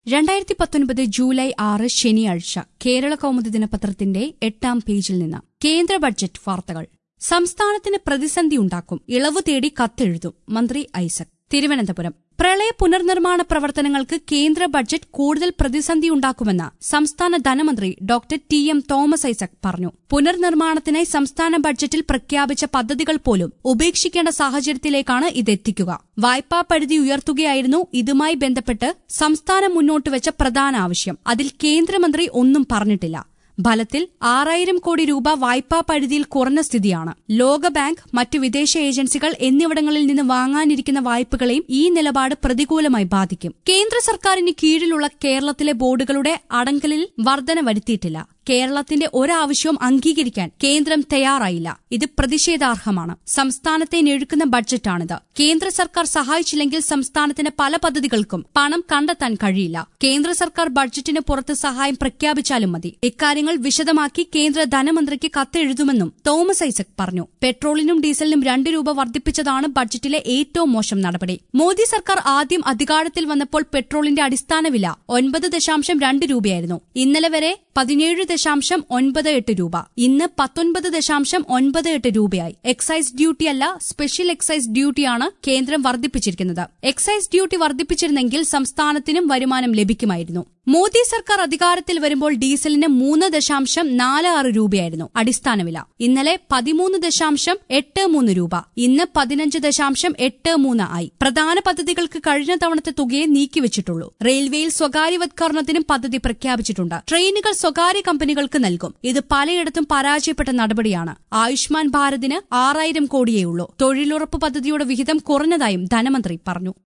രണ്ടായിരത്തി പത്തൊൻപത് ജൂലൈ ആറ് ശനിയാഴ്ച കേരള കൗമുദി ദിനപത്രത്തിന്റെ എട്ടാം പേജിൽ നിന്ന് കേന്ദ്ര ബഡ്ജറ്റ് വാർത്തകൾ സംസ്ഥാനത്തിന് പ്രതിസന്ധിയുണ്ടാക്കും ഇളവ് തേടി കത്തെഴുതും മന്ത്രി ഐസക് തിരുവനന്തപുരം പ്രളയ പുനർനിർമ്മാണ പ്രവർത്തനങ്ങൾക്ക് കേന്ദ്ര ബഡ്ജറ്റ് കൂടുതൽ പ്രതിസന്ധിയുണ്ടാക്കുമെന്ന് സംസ്ഥാന ധനമന്ത്രി doctor T M Thomas Isaac പറഞ്ഞു പുനർനിർമ്മാണത്തിനായി സംസ്ഥാന ബഡ്ജറ്റിൽ പ്രഖ്യാപിച്ച പദ്ധതികൾ പോലും ഉപേക്ഷിക്കേണ്ട സാഹചര്യത്തിലേക്കാണ് ഇതെത്തിക്കുക വായ്പാ പരിധി ഉയർത്തുകയായിരുന്നു ഇതുമായി ബന്ധപ്പെട്ട് സംസ്ഥാനം മുന്നോട്ടുവച്ച പ്രധാന ആവശ്യം അതിൽ കേന്ദ്രമന്ത്രി ഒന്നും പറഞ്ഞിട്ടില്ല ഫലത്തിൽ ആറായിരം കോടി രൂപ വായ്പാ പരിധിയിൽ കുറഞ്ഞ സ്ഥിതിയാണ് ലോകബാങ്ക് മറ്റു വിദേശ ഏജൻസികൾ എന്നിവിടങ്ങളിൽ നിന്ന് വാങ്ങാനിരിക്കുന്ന വായ്പകളെയും ഈ നിലപാട് പ്രതികൂലമായി ബാധിക്കും കേന്ദ്ര സർക്കാരിന് കീഴിലുള്ള കേരളത്തിലെ ബോർഡുകളുടെ അടങ്കലിൽ വർധന വരുത്തിയിട്ടില്ല കേരളത്തിന്റെ ഒരാവശ്യവും അംഗീകരിക്കാൻ കേന്ദ്രം തയ്യാറായില്ല ഇത് പ്രതിഷേധാർഹമാണ് സംസ്ഥാനത്തെ ഞെഴുക്കുന്ന ബഡ്ജറ്റാണിത് കേന്ദ്ര സർക്കാർ സഹായിച്ചില്ലെങ്കിൽ സംസ്ഥാനത്തിന് പല പദ്ധതികൾക്കും പണം കണ്ടെത്താൻ കഴിയില്ല കേന്ദ്ര സർക്കാർ ബഡ്ജറ്റിന് പുറത്ത് സഹായം പ്രഖ്യാപിച്ചാലും മതി ഇക്കാര്യങ്ങൾ വിശദമാക്കി കേന്ദ്ര ധനമന്ത്രിക്ക് കത്തെഴുതുമെന്നും തോമസ് ഐസക് പറഞ്ഞു പെട്രോളിനും ഡീസലിനും രണ്ട് രൂപ വർദ്ധിപ്പിച്ചതാണ് ബഡ്ജറ്റിലെ ഏറ്റവും മോശം നടപടി മോദി സർക്കാർ ആദ്യം അധികാരത്തിൽ വന്നപ്പോൾ പെട്രോളിന്റെ അടിസ്ഥാന വില ഒൻപത് ദശാംശം രണ്ട് രൂപയായിരുന്നു ഇന്നലെ വരെ പതിനേഴ് ദശാംശം ഒൻപത് എട്ട് രൂപ ഇന്ന് പത്തൊൻപത് ദശാംശം ഒൻപത് എട്ട് രൂപയായി എക്സൈസ് ഡ്യൂട്ടി അല്ല സ്പെഷ്യൽ എക്സൈസ് ഡ്യൂട്ടിയാണ് കേന്ദ്രം വർദ്ധിപ്പിച്ചിരിക്കുന്നത് എക്സൈസ് ഡ്യൂട്ടി വർദ്ധിപ്പിച്ചിരുന്നെങ്കിൽ സംസ്ഥാനത്തിനും വരുമാനം ലഭിക്കുമായിരുന്നു മോദി സർക്കാർ അധികാരത്തിൽ വരുമ്പോൾ ഡീസലിന് മൂന്ന് ദശാംശം നാല് ആറ് രൂപയായിരുന്നു അടിസ്ഥാന വില ഇന്നലെ പതിമൂന്ന് ദശാംശം എട്ട് മൂന്ന് രൂപ ഇന്ന് പതിനഞ്ച് ദശാംശം എട്ട് മൂന്ന് ആയി പ്രധാന പദ്ധതികൾക്ക് കഴിഞ്ഞ തവണത്തെ തുകയെ നീക്കിവച്ചിട്ടുള്ളൂ റെയിൽവേയിൽ സ്വകാര്യവത്കരണത്തിനും പദ്ധതി പ്രഖ്യാപിച്ചിട്ടുണ്ട് ട്രെയിനുകൾ സ്വകാര്യ കമ്പനികൾക്ക് നൽകും ഇത് പലയിടത്തും പരാജയപ്പെട്ട നടപടിയാണ് ആയുഷ്മാൻ ഭാരതിന് ആറായിരം കോടിയേ ഉള്ളൂ തൊഴിലുറപ്പ് പദ്ധതിയുടെ വിഹിതം കുറഞ്ഞതായും ധനമന്ത്രി പറഞ്ഞു